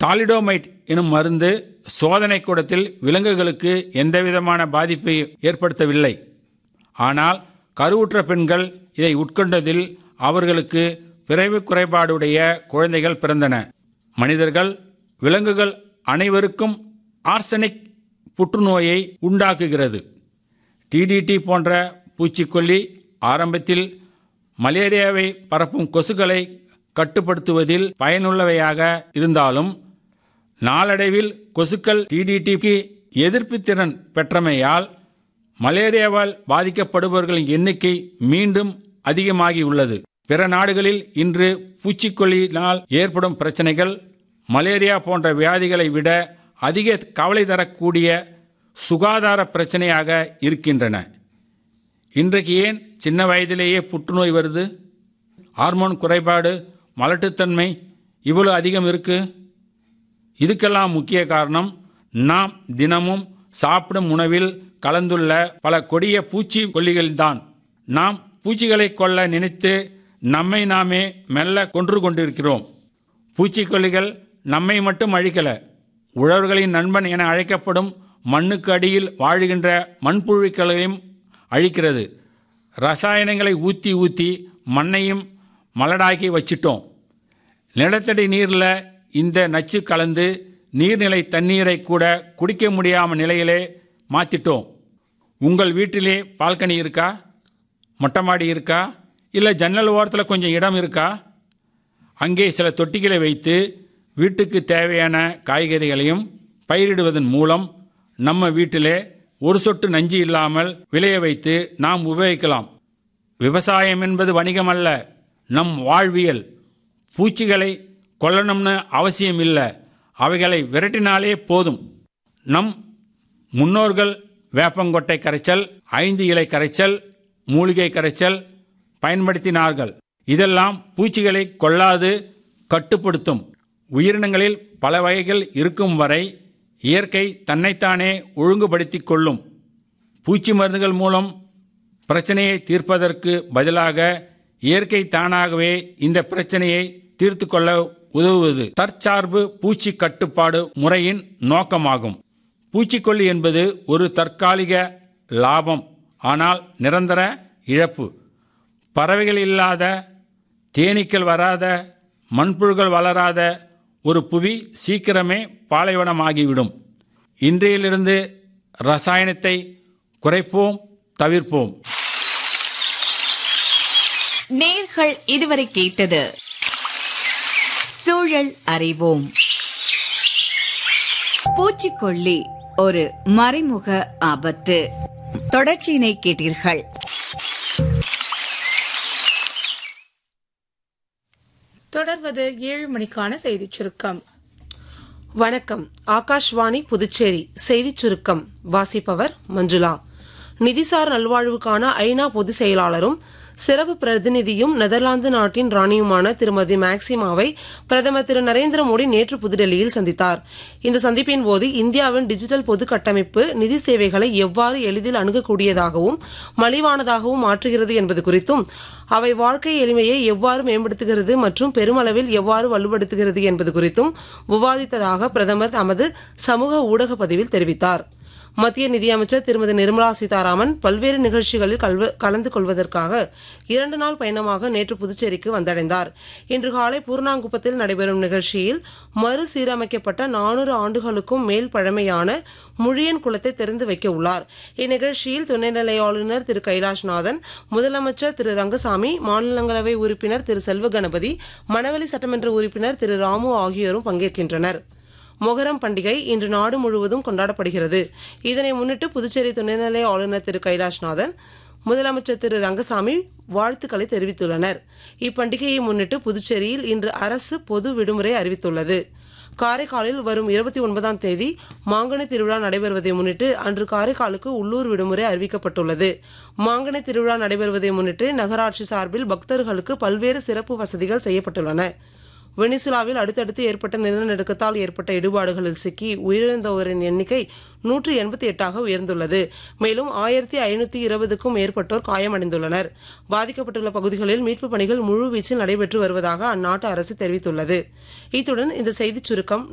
தாலிடோமைட் எனும் மருந்து சோதனை கூடத்தில் விலங்குகளுக்கு எந்தவிதமான பாதிப்பை ஏற்படுத்தவில்லை ஆனால் கருவுற்ற பெண்கள் இதை உட்கொண்டதில் அவர்களுக்கு பிறவி குறைபாடுடைய குழந்தைகள் பிறந்தன மனிதர்கள் விலங்குகள் அனைவருக்கும் ஆர்சனிக் புற்றுநோயை உண்டாக்குகிறது டிடிடி போன்ற பூச்சிக்கொல்லி ஆரம்பத்தில் மலேரியாவை பரப்பும் கொசுக்களை கட்டுப்படுத்துவதில் பயனுள்ளவையாக இருந்தாலும் நாளடைவில் கொசுக்கள் டிடிடிக்கு எதிர்ப்பு திறன் பெற்றமையால் மலேரியாவால் பாதிக்கப்படுபவர்களின் எண்ணிக்கை மீண்டும் அதிகமாகியுள்ளது பிற நாடுகளில் இன்று பூச்சிக்கொல்லியினால் ஏற்படும் பிரச்சனைகள் மலேரியா போன்ற வியாதிகளை விட அதிக கவலை தரக்கூடிய சுகாதார பிரச்சனையாக இருக்கின்றன இன்றைக்கு ஏன் சின்ன வயதிலேயே புற்றுநோய் வருது ஹார்மோன் குறைபாடு மலட்டுத்தன்மை இவ்வளவு அதிகம் இருக்கு இதுக்கெல்லாம் முக்கிய காரணம் நாம் தினமும் சாப்பிடும் உணவில் கலந்துள்ள பல கொடிய பூச்சி கொல்லிகள்தான் நாம் பூச்சிகளை கொல்ல நினைத்து நம்மை நாமே மெல்ல கொன்று கொண்டிருக்கிறோம் பூச்சிக்கொல்லிகள் நம்மை மட்டும் அழிக்கல உழவர்களின் நண்பன் என அழைக்கப்படும் மண்ணுக்கு அடியில் வாழுகின்ற மண்புழுக்களையும் அழிக்கிறது ரசாயனங்களை ஊற்றி ஊற்றி மண்ணையும் மலடாக்கி வச்சிட்டோம் நிலத்தடி நீரில் இந்த நச்சு கலந்து நீர்நிலை தண்ணீரை கூட குடிக்க முடியாம நிலையிலே மாற்றிட்டோம் உங்கள் வீட்டிலே பால்கனி இருக்கா மொட்டை மாடி இருக்கா இல்லை ஜன்னல் ஓரத்தில் கொஞ்சம் இடம் இருக்கா அங்கே சில தொட்டிகளை வைத்து வீட்டுக்கு தேவையான காய்கறிகளையும் பயிரிடுவதன் மூலம் நம்ம வீட்டிலே ஒரு சொட்டு நஞ்சு இல்லாமல் விளைய வைத்து நாம் உபயோகிக்கலாம் விவசாயம் என்பது வணிகம் அல்ல நம் வாழ்வியல் பூச்சிகளை கொல்லணும்னு அவசியம் இல்லை அவைகளை விரட்டினாலே போதும் நம் முன்னோர்கள் வேப்பங்கொட்டை கரைச்சல் ஐந்து இலை கரைச்சல் மூலிகை கரைச்சல் பயன்படுத்தினார்கள் இதெல்லாம் பூச்சிகளை கொல்லாது கட்டுப்படுத்தும் உயிரினங்களில் பல வகைகள் இருக்கும் வரை இயற்கை தன்னைத்தானே ஒழுங்குபடுத்திக் கொள்ளும் பூச்சி மருந்துகள் மூலம் பிரச்சனையை தீர்ப்பதற்கு பதிலாக இயற்கை தானாகவே இந்த பிரச்சனையை தீர்த்து கொள்ள உதவுவது தற்சார்பு பூச்சி கட்டுப்பாடு முறையின் நோக்கமாகும் பூச்சிக்கொல்லி என்பது ஒரு தற்காலிக லாபம் ஆனால் நிரந்தர இழப்பு பறவைகள் இல்லாத தேனீக்கள் வராத மண்புழுகள் வளராத ஒரு புவி சீக்கிரமே பாலைவனமாகிவிடும் இன்றையிலிருந்து ரசாயனத்தை குறைப்போம் தவிர்ப்போம் நேர்கள் இதுவரை கேட்டது சூழல் அறிவோம் பூச்சிக்கொல்லி ஒரு மறைமுக ஆபத்து தொடர்ச்சியினை கேட்டீர்கள் தொடர்வது ஏழு மணிக்கான செய்திச் சுருக்கம் வணக்கம் ஆகாஷ்வாணி புதுச்சேரி செய்திச் சுருக்கம் வாசிப்பவர் மஞ்சுளா நிதிசார் நல்வாழ்வுக்கான ஐநா பொதுச் செயலாளரும் சிறப்பு பிரதிநிதியும் நெதர்லாந்து நாட்டின் ராணியுமான திருமதி மேக்சிமாவை பிரதமர் திரு நரேந்திர மோடி நேற்று புதுடெல்லியில் சந்தித்தார் இந்த சந்திப்பின் போது இந்தியாவின் டிஜிட்டல் பொது கட்டமைப்பு நிதி சேவைகளை எவ்வாறு எளிதில் அணுகக்கூடியதாகவும் மலிவானதாகவும் மாற்றுகிறது என்பது குறித்தும் அவை வாழ்க்கை எளிமையை எவ்வாறு மேம்படுத்துகிறது மற்றும் பெருமளவில் எவ்வாறு வலுப்படுத்துகிறது என்பது குறித்தும் விவாதித்ததாக பிரதமர் தமது சமூக ஊடக பதிவில் தெரிவித்தார் மத்திய நிதியமைச்சர் திருமதி நிர்மலா சீதாராமன் பல்வேறு நிகழ்ச்சிகளில் கல்வ- கலந்து கொள்வதற்காக இரண்டு நாள் பயணமாக நேற்று புதுச்சேரிக்கு வந்தடைந்தார் இன்று காலை பூர்ணாங்குப்பத்தில் நடைபெறும் நிகழ்ச்சியில் மறுசீரமைக்கப்பட்ட நானூறு ஆண்டுகளுக்கும் மேல் பழமையான முழியன் குளத்தை திறந்து வைக்க உள்ளார் இந்நிகழ்ச்சியில் துணைநிலை ஆளுநர் திரு கைலாஷ்நாதன் முதலமைச்சர் திரு ரங்கசாமி மாநிலங்களவை உறுப்பினர் திரு செல்வ கணபதி மணவெளி சட்டமன்ற உறுப்பினர் திரு ராமு ஆகியோரும் பங்கேற்கின்றனர் மொஹரம் பண்டிகை இன்று நாடு முழுவதும் கொண்டாடப்படுகிறது இதனை முன்னிட்டு புதுச்சேரி துணைநிலை ஆளுநர் திரு கைலாஷ்நாதன் முதலமைச்சர் திரு ரங்கசாமி வாழ்த்துக்களை தெரிவித்துள்ளனர் இப்பண்டிகையை முன்னிட்டு புதுச்சேரியில் இன்று அரசு பொது விடுமுறை அறிவித்துள்ளது காரைக்காலில் வரும் இருபத்தி ஒன்பதாம் தேதி மாங்கனி திருவிழா நடைபெறுவதை முன்னிட்டு அன்று காரைக்காலுக்கு உள்ளூர் விடுமுறை அறிவிக்கப்பட்டுள்ளது மாங்கனி திருவிழா நடைபெறுவதை முன்னிட்டு நகராட்சி சார்பில் பக்தர்களுக்கு பல்வேறு சிறப்பு வசதிகள் செய்யப்பட்டுள்ளன வெனிசுலாவில் அடுத்தடுத்து ஏற்பட்ட நிலநடுக்கத்தால் ஏற்பட்ட இடுபாடுகளில் சிக்கி உயிரிழந்தோரின் எண்ணிக்கை நூற்று எண்பத்தி எட்டாக உயர்ந்துள்ளது மேலும் ஆயிரத்தி ஐநூத்தி இருபதுக்கும் மேற்பட்டோர் காயமடைந்துள்ளனர் பாதிக்கப்பட்டுள்ள பகுதிகளில் மீட்புப் பணிகள் முழுவீச்சில் நடைபெற்று வருவதாக அந்நாட்டு அரசு தெரிவித்துள்ளது இத்துடன் இந்த செய்திச் சுருக்கம்